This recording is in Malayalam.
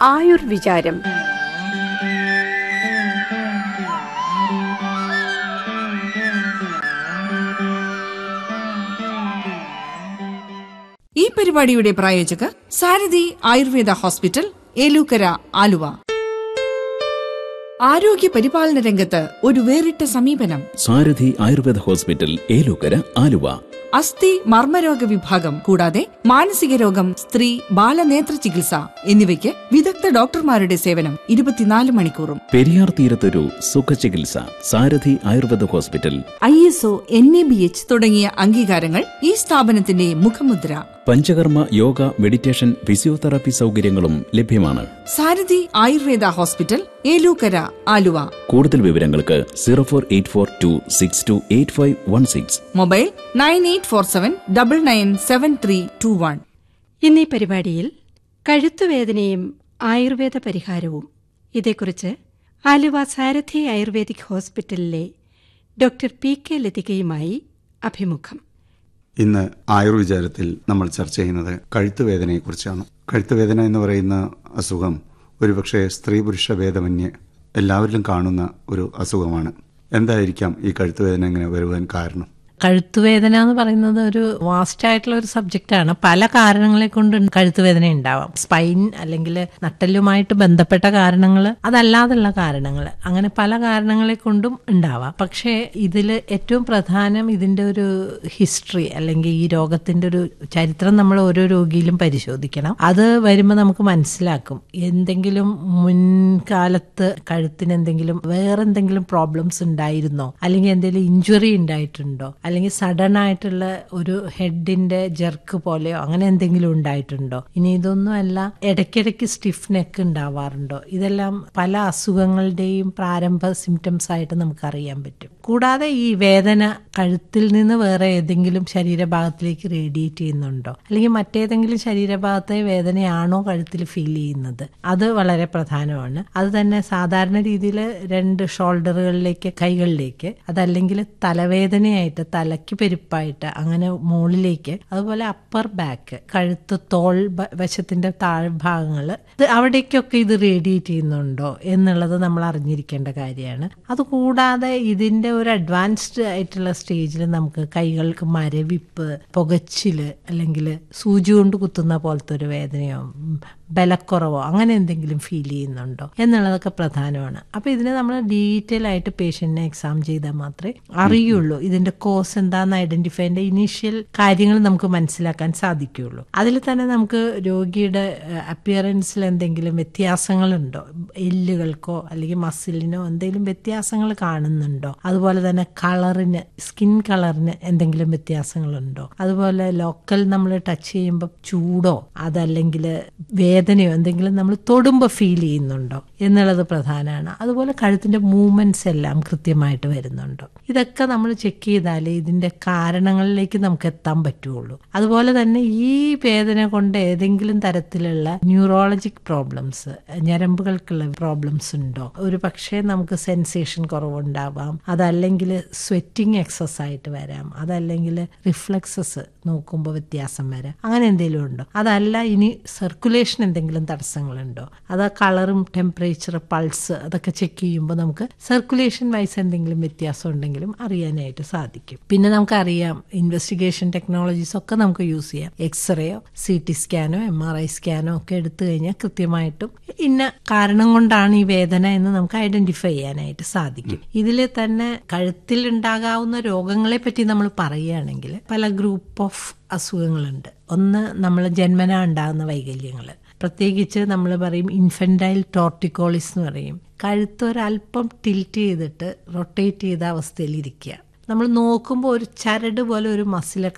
ആയുർവിചാരം ഈ പരിപാടിയുടെ പ്രായോജകർ സാരഥി ആയുർവേദ ഹോസ്പിറ്റൽ ഏലൂക്കര ആലുവ ആരോഗ്യ പരിപാലന രംഗത്ത് ഒരു വേറിട്ട സമീപനം സാരഥി ആയുർവേദ ഹോസ്പിറ്റൽ ഏലൂക്കര ആലുവ അസ്ഥി മർമ്മരോഗ വിഭാഗം കൂടാതെ മാനസിക രോഗം സ്ത്രീ ബാലനേത്ര ചികിത്സ എന്നിവയ്ക്ക് വിദഗ്ധ ഡോക്ടർമാരുടെ സേവനം ഇരുപത്തിനാല് മണിക്കൂറും പെരിയാർ തീരത്തൊരു സുഖചികിത്സ Sarathi Ayurveda hospital I S O N A B H തുടങ്ങിയ അംഗീകാരങ്ങൾ ഈ സ്ഥാപനത്തിന്റെ മുഖമുദ്ര പഞ്ചകർമ്മ യോഗ മെഡിറ്റേഷൻ ഫിസിയോതെറാപ്പി സൗകര്യങ്ങളും ലഭ്യമാണ് സാരഥി ആയുർവേദ ഹോസ്പിറ്റൽ ഏലൂക്കര ആലുവ കൂടുതൽ വിവരങ്ങൾക്ക് zero four eight four two six two eight five one six mobile nine eight four seven double nine seven three two one ഇന്നീ പരിപാടിയിൽ കഴുത്തുവേദനയും ആയുർവേദ പരിഹാരവും ഇതേക്കുറിച്ച് ആലുവ സാരഥി ആയുർവേദിക് ഹോസ്പിറ്റലിലെ ഡോക്ടർ പി കെ ലതികയുമായി അഭിമുഖം ഇന്ന് ആയുർവിചാരത്തിൽ നമ്മൾ ചർച്ച ചെയ്യുന്നത് കഴുത്തുവേദനയെക്കുറിച്ചാണ് കഴുത്തുവേദന എന്ന് പറയുന്ന അസുഖം ഒരുപക്ഷെ സ്ത്രീ പുരുഷ ഭേദമന്യേ എല്ലാവരിലും കാണുന്ന ഒരു അസുഖമാണ് എന്തായിരിക്കാം ഈ കഴുത്തുവേദന ഇങ്ങനെ വരുവാൻ കാരണം കഴുത്തുവേദന എന്ന് പറയുന്നത് ഒരു വാസ്റ്റ് ആയിട്ടുള്ള ഒരു സബ്ജക്റ്റാണ് പല കാരണങ്ങളെ കൊണ്ട് കഴുത്തുവേദന ഉണ്ടാവാം സ്പൈൻ അല്ലെങ്കിൽ നട്ടലുമായിട്ട് ബന്ധപ്പെട്ട കാരണങ്ങൾ അതല്ലാതുള്ള കാരണങ്ങൾ അങ്ങനെ പല കാരണങ്ങളെ കൊണ്ടും ഉണ്ടാവാം പക്ഷേ ഇതിൽ ഏറ്റവും പ്രധാനം ഇതിന്റെ ഒരു ഹിസ്റ്ററി അല്ലെങ്കിൽ ഈ രോഗത്തിന്റെ ഒരു ചരിത്രം നമ്മൾ ഓരോ രോഗിയിലും പരിശോധിക്കണം അത് വരുമ്പോൾ നമുക്ക് മനസ്സിലാക്കും എന്തെങ്കിലും മുൻകാലത്ത് കഴുത്തിന് എന്തെങ്കിലും വേറെ എന്തെങ്കിലും പ്രോബ്ലംസ് ഉണ്ടായിരുന്നോ അല്ലെങ്കിൽ എന്തെങ്കിലും ഇഞ്ചുറി ഉണ്ടായിട്ടുണ്ടോ അല്ലെങ്കിൽ സഡൻ ആയിട്ടുള്ള ഒരു ഹെഡിന്റെ ജെർക്ക് പോലെയോ അങ്ങനെ എന്തെങ്കിലും ഉണ്ടായിട്ടുണ്ടോ ഇനി ഇതൊന്നും അല്ല ഇടയ്ക്കിടയ്ക്ക് സ്റ്റിഫ് നെക്ക് ഉണ്ടാവാറുണ്ടോ ഇതെല്ലാം പല അസുഖങ്ങളുടെയും പ്രാരംഭ സിംറ്റംസ് ആയിട്ട് നമുക്ക് അറിയാൻ പറ്റും കൂടാതെ ഈ വേദന കഴുത്തിൽ നിന്ന് വേറെ ഏതെങ്കിലും ശരീരഭാഗത്തിലേക്ക് റേഡിയേറ്റ് ചെയ്യുന്നുണ്ടോ അല്ലെങ്കിൽ മറ്റേതെങ്കിലും ശരീരഭാഗത്തെ വേദനയാണോ കഴുത്തിൽ ഫീൽ ചെയ്യുന്നത് അത് വളരെ പ്രധാനമാണ് അത് തന്നെ സാധാരണ രീതിയിൽ രണ്ട് ഷോൾഡറുകളിലേക്ക് കൈകളിലേക്ക് അതല്ലെങ്കിൽ തലവേദനയായിട്ട് തലയ്ക്ക് പെരുപ്പായിട്ട് അങ്ങനെ മുകളിലേക്ക് അതുപോലെ അപ്പർ ബാക്ക് കഴുത്ത് തോൾ ബ- വശത്തിന്റെ താഴ്ഭാഗങ്ങൾ ഇത് അവിടേക്കൊക്കെ ഇത് റേഡിയേറ്റ് ചെയ്യുന്നുണ്ടോ എന്നുള്ളത് നമ്മൾ അറിഞ്ഞിരിക്കേണ്ട കാര്യമാണ് അതുകൂടാതെ ഇതിന്റെ ഒരു അഡ്വാൻസ്ഡ് ആയിട്ടുള്ള സ്റ്റേജിൽ നമുക്ക് കൈകൾക്ക് മരവിപ്പ് പുകച്ചില് അല്ലെങ്കിൽ സൂചി കൊണ്ട് കുത്തുന്ന പോലത്തെ ഒരു വേദനയോ ഉം, ബലക്കുറവോ അങ്ങനെ എന്തെങ്കിലും ഫീൽ ചെയ്യുന്നുണ്ടോ എന്നുള്ളതൊക്കെ പ്രധാനമാണ് അപ്പൊ ഇതിന് നമ്മൾ ഡീറ്റെയിൽ ആയിട്ട് പേഷ്യന്റിനെ എക്സാം ചെയ്താൽ മാത്രമേ അറിയുള്ളൂ ഇതിന്റെ കോസ് എന്താന്ന് ഐഡന്റിഫൈ ചെയ്യേണ്ട ഇനീഷ്യൽ കാര്യങ്ങൾ നമുക്ക് മനസ്സിലാക്കാൻ സാധിക്കുകയുള്ളൂ അതിൽ തന്നെ നമുക്ക് രോഗിയുടെ അപ്പിയറൻസിൽ എന്തെങ്കിലും വ്യത്യാസങ്ങളുണ്ടോ എല്ലുകൾക്കോ അല്ലെങ്കിൽ മസിലിനോ എന്തെങ്കിലും വ്യത്യാസങ്ങൾ കാണുന്നുണ്ടോ അതുപോലെ തന്നെ കളറിന് സ്കിൻ കളറിന് എന്തെങ്കിലും വ്യത്യാസങ്ങളുണ്ടോ അതുപോലെ ലോക്കൽ നമ്മൾ ടച്ച് ചെയ്യുമ്പോൾ ചൂടോ അതല്ലെങ്കിൽ വേദനയോ എന്തെങ്കിലും നമ്മൾ തൊടുമ്പോൾ ഫീൽ ചെയ്യുന്നുണ്ടോ എന്നുള്ളത് പ്രധാനമാണ് അതുപോലെ കഴുത്തിന്റെ മൂവ്മെന്റ്സ് എല്ലാം കൃത്യമായിട്ട് വരുന്നുണ്ടോ ഇതൊക്കെ നമ്മൾ ചെക്ക് ചെയ്താലേ ഇതിന്റെ കാരണങ്ങളിലേക്ക് നമുക്ക് എത്താൻ പറ്റുള്ളൂ അതുപോലെ തന്നെ ഈ വേദന കൊണ്ട് ഏതെങ്കിലും തരത്തിലുള്ള ന്യൂറോളജിക് പ്രോബ്ലംസ് ഞരമ്പുകൾക്കുള്ള പ്രോബ്ലംസ് ഉണ്ടോ ഒരു പക്ഷേ നമുക്ക് സെൻസേഷൻ കുറവുണ്ടാവാം അതല്ലെങ്കിൽ സ്വെറ്റിംഗ് എക്സസ് ആയിട്ട് വരാം അതല്ലെങ്കിൽ റിഫ്ലക്സസ് നോക്കുമ്പോൾ വ്യത്യാസം വരാം അങ്ങനെ എന്തെങ്കിലും ഉണ്ടോ അതല്ല ഇനി സർക്കുലേഷൻ എന്തെങ്കിലും തടസ്സങ്ങളുണ്ടോ അത് കളറും ടെമ്പറേച്ചർ പൾസ് അതൊക്കെ ചെക്ക് ചെയ്യുമ്പോൾ നമുക്ക് സർക്കുലേഷൻ വൈസ് എന്തെങ്കിലും വ്യത്യാസം ഉണ്ടെങ്കിലും അറിയാനായിട്ട് സാധിക്കും പിന്നെ നമുക്കറിയാം ഇൻവെസ്റ്റിഗേഷൻ ടെക്നോളജീസ് ഒക്കെ നമുക്ക് യൂസ് ചെയ്യാം എക്സ്റേയോ സി ടി സ്കാനോ എം ആർ ഐ സ്കാനോ ഒക്കെ എടുത്തു കഴിഞ്ഞാൽ കൃത്യമായിട്ടും ഇന്ന കാരണം കൊണ്ടാണ് ഈ വേദന എന്ന് നമുക്ക് ഐഡന്റിഫൈ ചെയ്യാനായിട്ട് സാധിക്കും ഇതിൽ തന്നെ കഴുത്തിൽ ഉണ്ടാകാവുന്ന രോഗങ്ങളെ പറ്റി നമ്മൾ പറയുകയാണെങ്കിൽ പല ഗ്രൂപ്പ് ഓഫ് അസുഖങ്ങളുണ്ട് ഒന്ന് നമ്മൾ ജന്മന ഉണ്ടാകുന്ന വൈകല്യങ്ങൾ പ്രത്യേകിച്ച് നമ്മൾ പറയും ഇൻഫൻറ്റൈൽ ടോർട്ടിക്കോളിസ് എന്ന് പറയും കഴുത്ത് ഒരല്പം ടിൽറ്റ് ചെയ്തിട്ട് റൊട്ടേറ്റ് ചെയ്ത അവസ്ഥയിൽ ഇരിക്കുക നമ്മൾ നോക്കുമ്പോൾ ഒരു ചരട് പോലെ ഒരു മസിലൊക്കെ